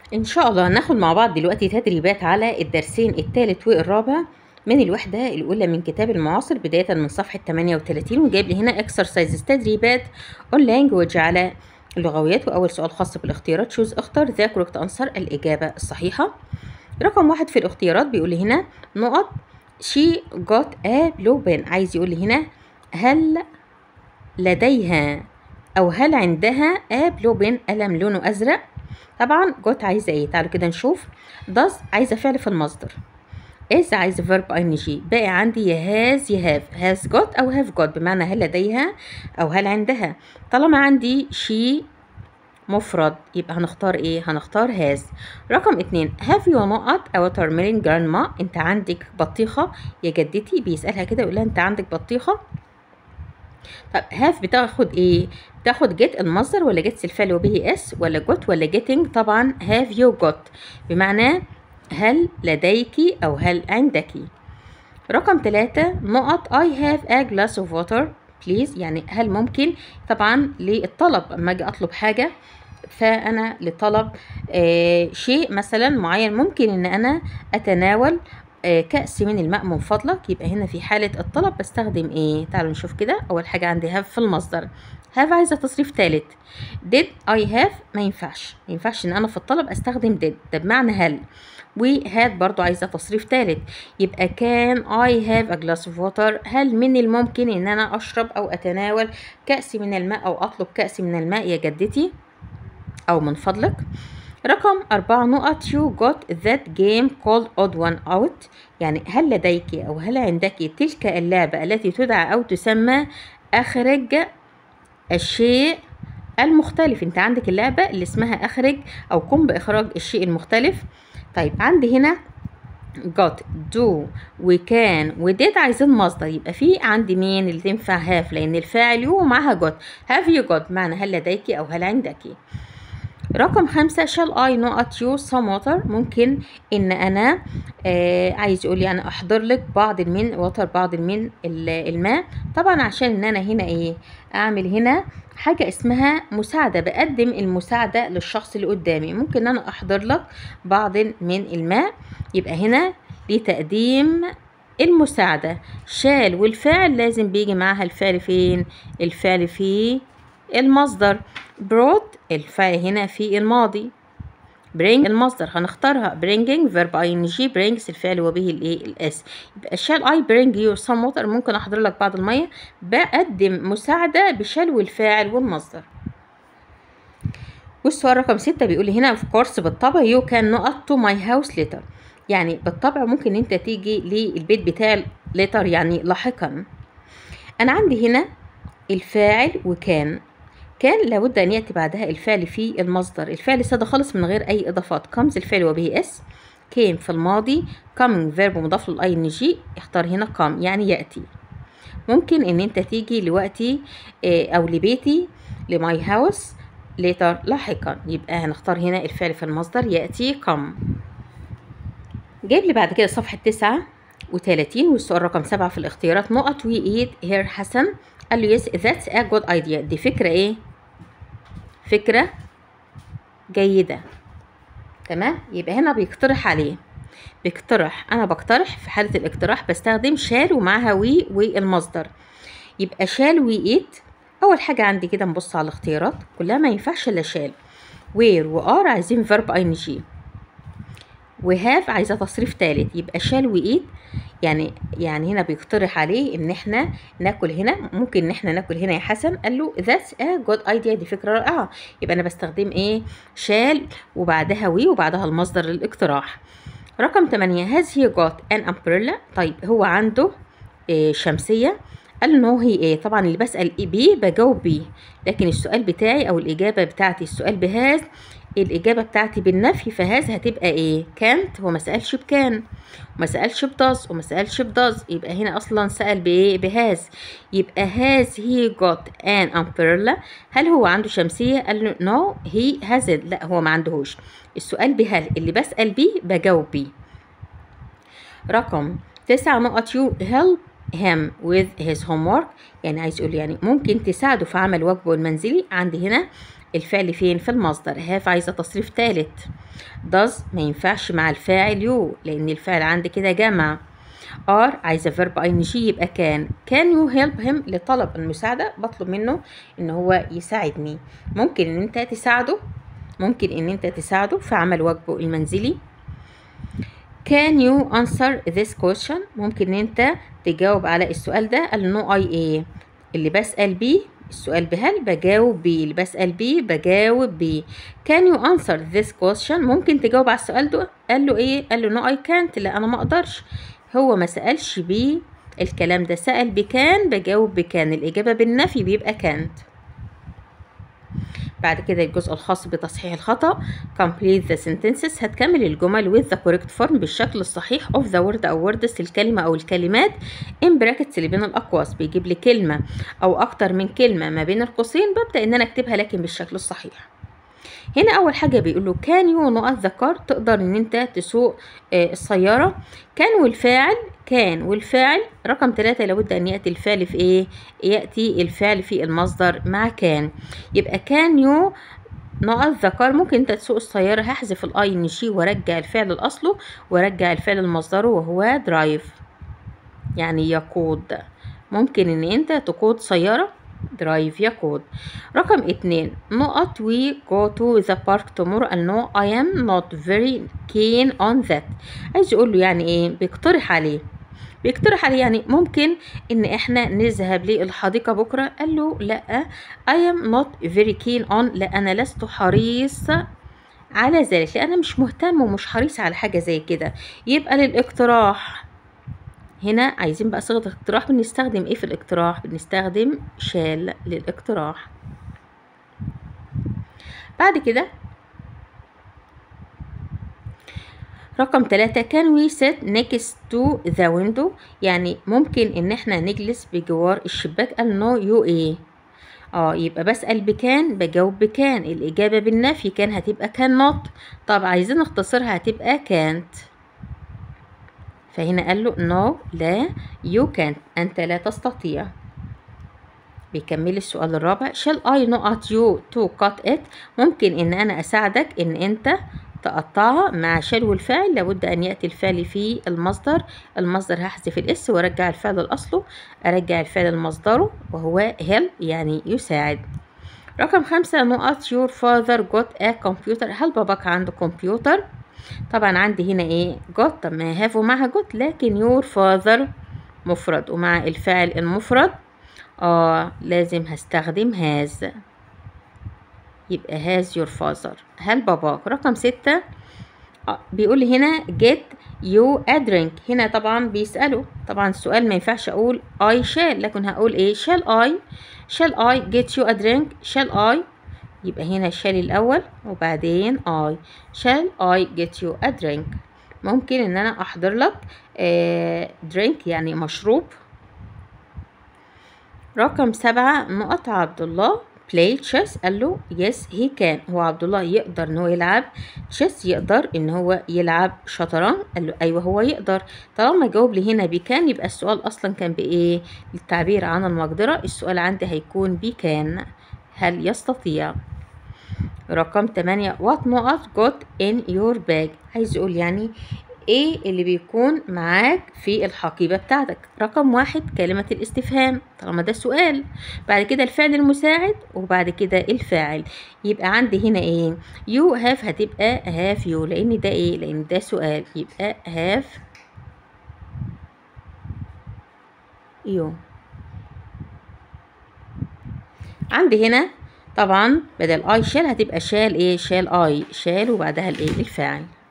إن شاء الله هناخد مع بعض دلوقتي تدريبات على الدرسين الثالث والرابع من الوحدة الأولى من كتاب المعاصر بداية من صفحة 38 وجايب لي هنا exercises تدريبات on language على اللغويات وأول سؤال خاص بالاختيارات شوز اختر ذا correct answer الإجابة الصحيحة رقم واحد في الاختيارات بيقول لي هنا نقط she got a blue pen عايز يقول لي هنا هل لديها أو هل عندها a blue pen قلم لونه أزرق طبعا got عايزة ايه تعالوا كده نشوف does عايزة فعل في المصدر is عايزة verb ing باقي عندي يا has يا have has got أو have got بمعنى هل لديها أو هل عندها طالما عندي she مفرد يبقى هنختار ايه هنختار has رقم اتنين have you نقط a watermelon grandma انت عندك بطيخة يا جدتي بيسألها كده يقول لها انت عندك بطيخة طب have بتاخد ايه بتاخد get المصدر ولا get الفعل وبه اس ولا got ولا getting طبعا have you got بمعنى هل لديك او هل عندك رقم ثلاثة نقط I have a glass of water please يعني هل ممكن طبعا للطلب اما اجي اطلب حاجة فانا لطلب آه شيء مثلا معين ممكن ان انا اتناول آه كأس من الماء من فضلك يبقى هنا في حالة الطلب بستخدم ايه تعالوا نشوف كده اول حاجة عندي have في المصدر have عايزة تصريف ثالث did I have ما ينفعش ما ينفعش ان انا في الطلب استخدم did ده بمعنى هل وهاد برضو عايزة تصريف ثالث يبقى كان I have a glass of water هل من الممكن ان انا اشرب او اتناول كأس من الماء او اطلب كأس من الماء يا جدتي او من فضلك رقم أربعة نقط you got that game called odd one out يعني هل لديك أو هل عندك تلك اللعبة التي تدعى أو تسمى أخرج الشيء المختلف انت عندك اللعبة اللي اسمها أخرج أو قم بإخراج الشيء المختلف طيب عندي هنا got do وكان وديد عايزين مصدر يبقى في عندي مين اللي تنفع have لأن الفاعل يو ومعها got have you got معنى هل لديك أو هل عندك رقم خمسة shall I not use some water ممكن إن أنا آه عايز يقول لي أنا أحضر لك بعض من واتر بعض من الماء طبعا عشان إن أنا هنا إيه أعمل هنا حاجة اسمها مساعدة بقدم المساعدة للشخص اللي قدامي ممكن إن أنا أحضر لك بعض من الماء يبقى هنا لتقديم المساعدة شال والفعل لازم بيجي معاها الفعل فين الفعل في المصدر brought الفعل هنا في الماضي bring المصدر هنختارها bringing verb ing brings الفعل وبه الايه الاس يبقى shall I bring you some water ممكن احضر لك بعض الميه بقدم مساعده بشال والفاعل والمصدر والسؤال رقم ستة بيقول لي هنا of course بالطبع you can not to my house later يعني بالطبع ممكن انت تيجي للبيت بتاعي later يعني لاحقا انا عندي هنا الفاعل وكان كان لابد أن يأتي بعدها الفعل في المصدر الفعل سادة خالص من غير أي إضافات comes الفعل وبه اس came في الماضي coming verb مضاف للأي إن جي اختار هنا come يعني يأتي ممكن إن أنت تيجي لوقتي أو لبيتي لماي هاوس later لاحقا يبقى هنختار هنا الفعل في المصدر يأتي come جايب لي بعد كده صفحة تسعة وتلاتين والسؤال رقم سبعة في الاختيارات نقط وي ايت هير حسن قال له يس ذاتس ا جود ايديا دي فكرة ايه فكرة جيدة تمام يبقى هنا بيقترح عليه بيقترح انا بقترح في حالة الاقتراح بستخدم شال ومعاها وي والمصدر يبقى شال وي ايت اول حاجة عندي كده نبص على الاختيارات كلها ما ينفعش الا شال وير وار عايزين فيرب اي جي وهاف عايزة تصريف تالت يبقى شال وإيت يعني يعني هنا بيقترح عليه ان احنا ناكل هنا ممكن ان احنا ناكل هنا يا حسن قال له ذاتس ا جود ايديا دي فكره رائعه يبقى انا بستخدم ايه شال وبعدها وي وبعدها المصدر للاقتراح رقم 8 هاز هي جوت ان امبريلا طيب هو عنده إيه شمسيه قال له هي ايه طبعا اللي بسال إيه بيه بجاوب بيه لكن السؤال بتاعي او الاجابه بتاعتي السؤال بهاز الإجابة بتاعتي بالنفي فهاز هتبقى إيه؟ كانت هو ما سألش بكان وما سألش بداز وما سألش بداز يبقى هنا أصلا سأل بإيه؟ بهاز يبقى هاز هي جوت an umbrella هل هو عنده شمسية؟ قال له نو هي هازد لا هو ما عندهوش السؤال بهل اللي بسأل بيه بجاوب بيه رقم تسعة نقط يو help him with his homework يعني عايز يقول يعني ممكن تساعده في عمل واجبه المنزلي عندي هنا الفعل فين في المصدر هاف عايزة تصريف ثالث does ما ينفعش مع الفاعل يو لان الفاعل عندي كده جمع are عايزه verb ing يبقى كان can you help him لطلب المساعده بطلب منه ان هو يساعدني ممكن ان انت تساعده ممكن ان انت تساعده في عمل واجبه المنزلي Can you answer this question؟ ممكن ان انت تجاوب على السؤال ده قال نو اي ايه اللي بسأل بيه السؤال بهل بجاوب بيه اللي بسأل بيه بجاوب بيه Can you answer this question؟ ممكن تجاوب على السؤال ده قال له ايه قال له نو اي كانت لا انا ما اقدرش هو ما سألش بيه الكلام ده سأل بكان بجاوب بكان الإجابة بالنفي بيبقى كانت بعد كده الجزء الخاص بتصحيح الخطأ complete the sentences هتكمل الجمل with the correct form بالشكل الصحيح of the word أو words الكلمة أو الكلمات in brackets اللي بين الأقواس بيجيب لي كلمة أو أكتر من كلمة ما بين القوسين ببدأ إن أنا أكتبها لكن بالشكل الصحيح هنا اول حاجه بيقول له كان يو نقط ذكر تقدر ان انت تسوق آه السياره كان والفاعل كان والفاعل رقم ثلاثة لابد ان ياتي الفعل في ايه ياتي الفعل في المصدر مع كان يبقى كان يو نقط ذكر ممكن انت تسوق السيارة هحذف الاي ان شي وارجع الفعل لاصله وارجع الفعل لمصدره وهو درايف يعني يقود ممكن ان انت تقود سيارة درايف يقود رقم اتنين نقط we go to the park tomorrow and no I am not very keen on that عايز يقول له يعني ايه بيقترح عليه بيقترح عليه يعني ممكن ان احنا نذهب للحديقة بكرة قال له لا I am not very keen on لا انا لست حريص على ذلك لأن أنا مش مهتم ومش حريص على حاجة زي كده يبقى للاقتراح هنا عايزين بقى صيغة الاقتراح بنستخدم ايه في الاقتراح بنستخدم شال للاقتراح بعد كده رقم ثلاثة can we sit next to the window يعني ممكن ان احنا نجلس بجوار الشباك قال no you ايه اه يبقى بسأل بكان بجاوب بكان الإجابة بالنفي كان هتبقى كان not طب عايزين نختصرها هتبقى كانت فهنا قال له no لا you can't أنت لا تستطيع بيكمل السؤال الرابع shall I not you to cut it ممكن إن أنا أساعدك إن أنت تقطعها مع شال والفعل لابد أن يأتي الفعل في المصدر المصدر هحذف الاس وارجع الفعل لأصله أرجع الفعل لمصدره وهو help يعني يساعد رقم خمسة نقط your father got a computer هل باباك عنده كمبيوتر طبعا عندي هنا ايه got طب ما هاف ومعها got لكن your father مفرد ومع الفاعل المفرد اه لازم هستخدم has يبقى has your father هل باباك رقم ستة آه بيقول لي هنا get you a drink هنا طبعا بيسأله طبعا السؤال ما ينفعش أقول I shall لكن هقول إيه shall I shall I get you a drink shall I يبقى هنا shall الأول وبعدين I shall I get you a drink ممكن إن أنا أحضر لك آه drink يعني مشروب رقم سبعة نقط عبد الله play chess قال له yes he can هو عبد الله يقدر ان هو يلعب chess يقدر ان هو يلعب شطرنج قال له ايوه هو يقدر طالما جاوب لي هنا بكان يبقى السؤال اصلا كان بايه للتعبير عن المقدرة السؤال عندي هيكون بكان هل يستطيع رقم 8 what نقط got in your bag عايز يقول يعني ايه اللي بيكون معاك في الحقيبة بتاعتك رقم واحد كلمة الاستفهام طالما ده سؤال بعد كده الفعل المساعد وبعد كده الفاعل يبقى عندي هنا ايه you have هتبقى have you لان ده ايه لان ده سؤال يبقى have you عندي هنا طبعا بدل I shall هتبقى shall ايه shall I shall وبعدها الايه الفاعل